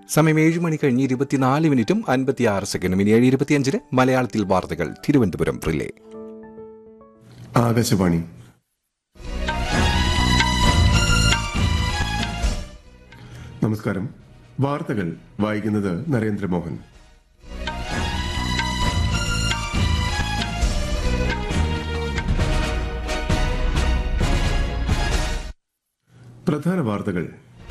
സമയം ഏഴ് മണി കഴിഞ്ഞ് ഇരുപത്തിനാല് മിനിറ്റും അൻപത്തിയാറ് സെക്കൻഡും ഇനി ഏഴ് ഇരുപത്തിയഞ്ചിന് മലയാളത്തിൽ വാർത്തകൾ തിരുവനന്തപുരം റിലേ ആകാശവാണി നമസ്കാരം വാർത്തകൾ വായിക്കുന്നത് നരേന്ദ്രമോഹൻ പ്രധാന വാർത്തകൾ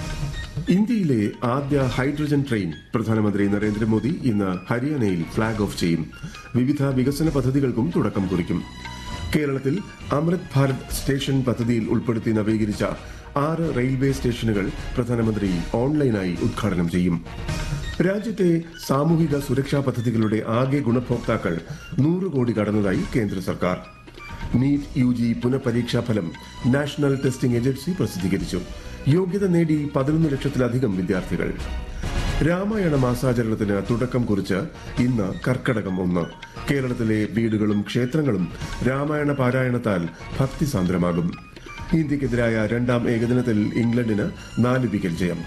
ഇന്ത്യയിലെ ആദ്യ ഹൈഡ്രജൻ ട്രെയിൻ പ്രധാനമന്ത്രി നരേന്ദ്രമോദി ഇന്ന് ഹരിയാനയിൽ ഫ്ളാഗ് ഓഫ് ചെയ്യും വിവിധ വികസന പദ്ധതികൾക്കും തുടക്കം കുറിക്കും കേരളത്തിൽ അമൃത് ഭാരത് സ്റ്റേഷൻ പദ്ധതിയിൽ ഉൾപ്പെടുത്തി നവീകരിച്ച ആറ് റെയിൽവേ സ്റ്റേഷനുകൾ പ്രധാനമന്ത്രി ഓൺലൈനായി ഉദ്ഘാടനം ചെയ്യും രാജ്യത്തെ സാമൂഹിക സുരക്ഷാ പദ്ധതികളുടെ ആകെ ഗുണഭോക്താക്കൾ നൂറ് കോടി കടന്നതായി കേന്ദ്ര സർക്കാർ നീറ്റ് യു ജി പുനഃപരീക്ഷാ ഫലം നാഷണൽ ടെസ്റ്റിംഗ് ഏജൻസി പ്രസിദ്ധീകരിച്ചു യോഗ്യത നേടി പതിനൊന്ന് ലക്ഷത്തിലധികം വിദ്യാർത്ഥികൾ രാമായണ മാസാചരണത്തിന് തുടക്കം കുറിച്ച് ഇന്ന് കർക്കടകം ഒന്ന് കേരളത്തിലെ വീടുകളും ക്ഷേത്രങ്ങളും രാമായണ പാരായണത്താൽ ഭക്തിസാന്ദ്രമാകും ഇന്ത്യക്കെതിരായ രണ്ടാം ഏകദിനത്തിൽ ഇംഗ്ലണ്ടിന് നാല് വിക്കറ്റ് ജയം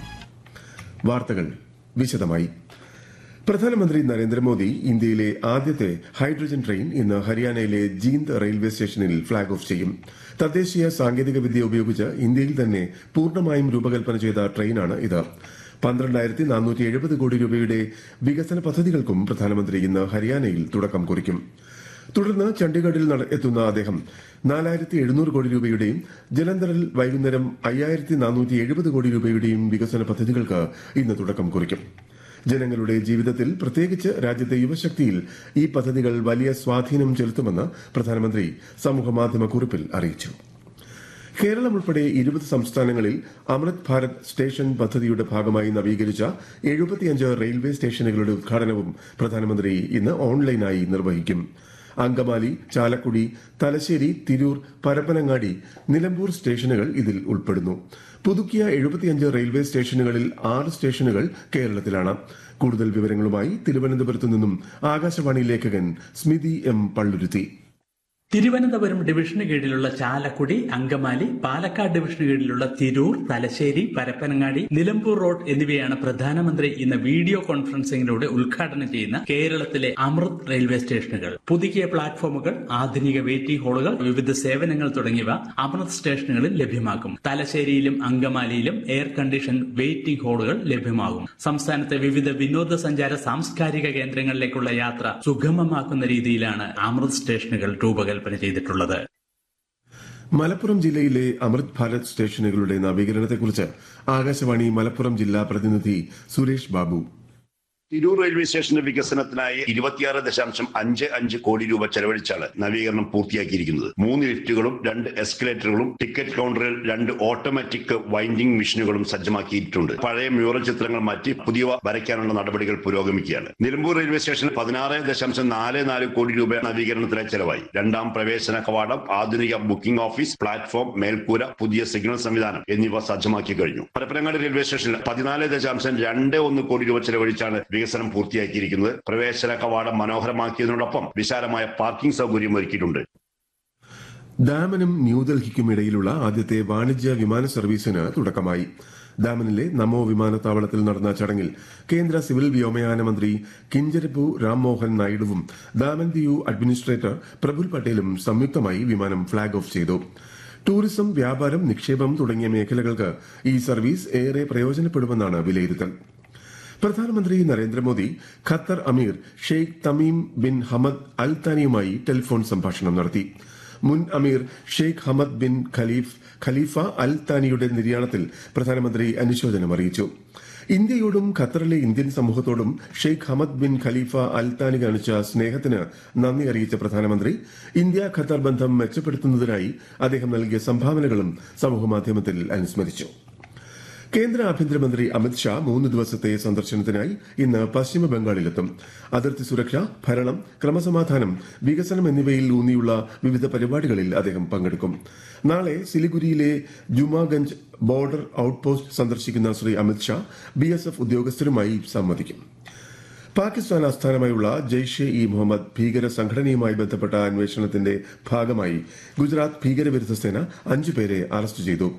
വാർത്തകൾ വിശദമായി പ്രധാനമന്ത്രി നരേന്ദ്രമോദി ഇന്ത്യയിലെ ആദ്യത്തെ ഹൈഡ്രജൻ ട്രെയിൻ ഇന്ന് ഹരിയാനയിലെ ജീന്ദ് റെയിൽവേ സ്റ്റേഷനിൽ ഫ്ളാഗ് ഓഫ് ചെയ്യും തദ്ദേശീയ സാങ്കേതിക വിദ്യ ഉപയോഗിച്ച് ഇന്ത്യയിൽ തന്നെ പൂർണ്ണമായും രൂപകൽപ്പന ചെയ്ത ട്രെയിനാണ് ഇത് പന്ത്രണ്ടായിരത്തി നാനൂറ്റി എഴുപത് കോടി രൂപയുടെ വികസന പദ്ധതികൾക്കും പ്രധാനമന്ത്രി ഇന്ന് ഹരിയാനയിൽ തുടക്കം കുറിക്കും തുടർന്ന് ചണ്ഡീഗഡിൽ നട- എത്തുന്ന അദ്ദേഹം നാലായിരത്തി എഴുന്നൂറ് കോടി രൂപയുടെയും ജലന്ധറിൽ വൈകുന്നേരം അയ്യായിരത്തി നാനൂറ്റി എഴുപത് കോടി രൂപയുടെയും വികസന പദ്ധതികൾക്ക് ഇന്ന് തുടക്കം കുറിക്കും ജനങ്ങളുടെ ജീവിതത്തിൽ പ്രത്യേകിച്ച് രാജ്യത്തെ യുവശക്തിയിൽ ഈ പദ്ധതികൾ വലിയ സ്വാധീനം ചെലുത്തുമെന്ന് പ്രധാനമന്ത്രി സമൂഹമാധ്യമ കുറിപ്പിൽ അറിയിച്ചു കേരളം ഉൾപ്പെടെ ഇരുപത് സംസ്ഥാനങ്ങളിൽ അമൃത് ഭാരത് സ്റ്റേഷൻ പദ്ധതിയുടെ ഭാഗമായി നവീകരിച്ച എഴുപത്തിയഞ്ച് റെയിൽവേ സ്റ്റേഷനുകളുടെ ഉദ്ഘാടനവും പ്രധാനമന്ത്രി ഇന്ന് ഓൺലൈനായി നിർവഹിക്കും അങ്കമാലി ചാലക്കുടി തലശ്ശേരി തിരൂർ പരപ്പനങ്ങാടി നിലമ്പൂർ സ്റ്റേഷനുകൾ ഇതിൽ ഉൾപ്പെടുന്നു പുതുക്കിയ എഴുപത്തിയഞ്ച് റെയിൽവേ സ്റ്റേഷനുകളിൽ ആറ് സ്റ്റേഷനുകൾ കേരളത്തിലാണ് കൂടുതൽ വിവരങ്ങളുമായി തിരുവനന്തപുരത്തു നിന്നും ആകാശവാണി ലേഖകൻ സ്മിതി എം പള്ളുരുത്തി തിരുവനന്തപുരം ഡിവിഷന് കീഴിലുള്ള ചാലക്കുടി അങ്കമാലി പാലക്കാട് ഡിവിഷന് കീഴിലുള്ള തിരൂർ തലശ്ശേരി പരപ്പനങ്ങാടി നിലമ്പൂർ റോഡ് എന്നിവയാണ് പ്രധാനമന്ത്രി ഇന്ന് വീഡിയോ കോൺഫറൻസിംഗിലൂടെ ഉദ്ഘാടനം ചെയ്യുന്ന കേരളത്തിലെ അമൃത് റെയിൽവേ സ്റ്റേഷനുകൾ പുതുക്കിയ പ്ലാറ്റ്ഫോമുകൾ ആധുനിക വെയിറ്റിംഗ് ഹാളുകൾ വിവിധ സേവനങ്ങൾ തുടങ്ങിയവ അമൃത് സ്റ്റേഷനുകളിൽ ലഭ്യമാക്കും തലശ്ശേരിയിലും അങ്കമാലിയിലും എയർ കണ്ടീഷൻ വെയിറ്റിംഗ് ഹാളുകൾ ലഭ്യമാകും സംസ്ഥാനത്തെ വിവിധ വിനോദസഞ്ചാര സാംസ്കാരിക കേന്ദ്രങ്ങളിലേക്കുള്ള യാത്ര സുഗമമാക്കുന്ന രീതിയിലാണ് അമൃത് സ്റ്റേഷനുകൾ രൂപകൽപ്പന ചെയ്തിട്ടുള്ളത് മലപ്പുറം ജില്ലയിലെ അമൃത് ഭാരത് സ്റ്റേഷനുകളുടെ നവീകരണത്തെക്കുറിച്ച് ആകാശവാണി മലപ്പുറം ജില്ലാ പ്രതിനിധി സുരേഷ് ബാബു തിരൂർ റെയിൽവേ സ്റ്റേഷന്റെ വികസനത്തിനായി ഇരുപത്തിയാറ് ദശാംശം അഞ്ച് അഞ്ച് കോടി രൂപ ചെലവഴിച്ചാണ് നവീകരണം പൂർത്തിയാക്കിയിരിക്കുന്നത് മൂന്ന് ലിഫ്റ്റുകളും രണ്ട് എസ്കലേറ്ററുകളും ടിക്കറ്റ് കൗണ്ടറിൽ രണ്ട് ഓട്ടോമാറ്റിക് വൈൻഡിംഗ് മെഷീനുകളും സജ്ജമാക്കിയിട്ടുണ്ട് പഴയ മ്യൂറൽ ചിത്രങ്ങൾ മാറ്റി പുതിയവ വരയ്ക്കാനുള്ള നടപടികൾ പുരോഗമിക്കുകയാണ് നിലമ്പൂർ റെയിൽവേ സ്റ്റേഷനിൽ പതിനാറ് ദശാംശം നാല് നാല് കോടി രൂപ നവീകരണത്തിനായി ചെലവായി രണ്ടാം പ്രവേശന കവാടം ആധുനിക ബുക്കിംഗ് ഓഫീസ് പ്ലാറ്റ്ഫോം മേൽക്കൂര പുതിയ സിഗ്നൽ സംവിധാനം എന്നിവ സജ്ജമാക്കി കഴിഞ്ഞു പരപ്പനങ്ങാടി റെയിൽവേ സ്റ്റേഷനിൽ പതിനാല് ദശാംശം രണ്ട് ഒന്ന് കോടി രൂപ ചെലവഴിച്ചാണ് വികസനം പൂർത്തിയാക്കിയിരിക്കുന്നത് പ്രവേശന കവാടം മനോഹരമാക്കിയതിനോടൊപ്പം വിശാലമായ പാർക്കിംഗ് സൗകര്യം ഒരുക്കിയിട്ടുണ്ട് ഡാമനും ന്യൂഡൽഹിക്കും ഇടയിലുള്ള ആദ്യത്തെ വാണിജ്യ വിമാന സർവീസിന് തുടക്കമായി ഡാമനിലെ നമോ വിമാനത്താവളത്തിൽ നടന്ന ചടങ്ങിൽ കേന്ദ്ര സിവിൽ വ്യോമയാന മന്ത്രി കിഞ്ചരപ്പു രാംമോഹൻ നായിഡുവും ദാമൻ ദിയു അഡ്മിനിസ്ട്രേറ്റർ പ്രഫുൽ പട്ടേലും സംയുക്തമായി വിമാനം ഫ്ളാഗ് ഓഫ് ചെയ്തു ടൂറിസം വ്യാപാരം നിക്ഷേപം തുടങ്ങിയ മേഖലകൾക്ക് ഈ സർവീസ് ഏറെ പ്രയോജനപ്പെടുമെന്നാണ് വിലയിരുത്തൽ പ്രധാനമന്ത്രി നരേന്ദ്രമോദി ഖത്തർ അമീർ Sheikh Tamim bin Hamad Al താനിയുമായി ടെലിഫോൺ സംഭാഷണം നടത്തി മുൻ അമീർ Sheikh Hamad bin Khalif Khalifa Al താനിയുടെ നിര്യാണത്തിൽ പ്രധാനമന്ത്രി അനുശോചനം അറിയിച്ചു ഇന്ത്യയോടും ഖത്തറിലെ ഇന്ത്യൻ സമൂഹത്തോടും Sheikh Hamad bin Khalifa Al Thani കാണിച്ച സ്നേഹത്തിന് നന്ദി അറിയിച്ച പ്രധാനമന്ത്രി ഇന്ത്യ ഖത്തർ ബന്ധം മെച്ചപ്പെടുത്തുന്നതിനായി അദ്ദേഹം നൽകിയ സംഭാവനകളും സമൂഹമാധ്യമത്തിൽ അനുസ്മരിച്ചു കേന്ദ്ര ആഭ്യന്തരമന്ത്രി അമിത്ഷാ മൂന്ന് ദിവസത്തെ സന്ദർശനത്തിനായി ഇന്ന് പശ്ചിമ ബംഗാളിലെത്തും അതിർത്തി സുരക്ഷ ഭരണം ക്രമസമാധാനം വികസനം എന്നിവയിൽ ഊന്നിയുള്ള വിവിധ പരിപാടികളിൽ അദ്ദേഹം പങ്കെടുക്കും നാളെ സിലിഗുരിയിലെ ജുമാഗഞ്ച് ബോർഡർ ഔട്ട്പോസ്റ്റ് സന്ദർശിക്കുന്ന Shri Amit Shah B S F ഉദ്യോഗസ്ഥരുമായി സംവദിക്കും പാകിസ്ഥാൻ ആസ്ഥാനമായുള്ള ജെയ്ഷെ ഇ മുഹമ്മദ് ഭീകര സംഘടനയുമായി ബന്ധപ്പെട്ട അന്വേഷണത്തിന്റെ ഭാഗമായി ഗുജറാത്ത് ഭീകരവിരുദ്ധ സേന അഞ്ചുപേരെ അറസ്റ്റ് ചെയ്തു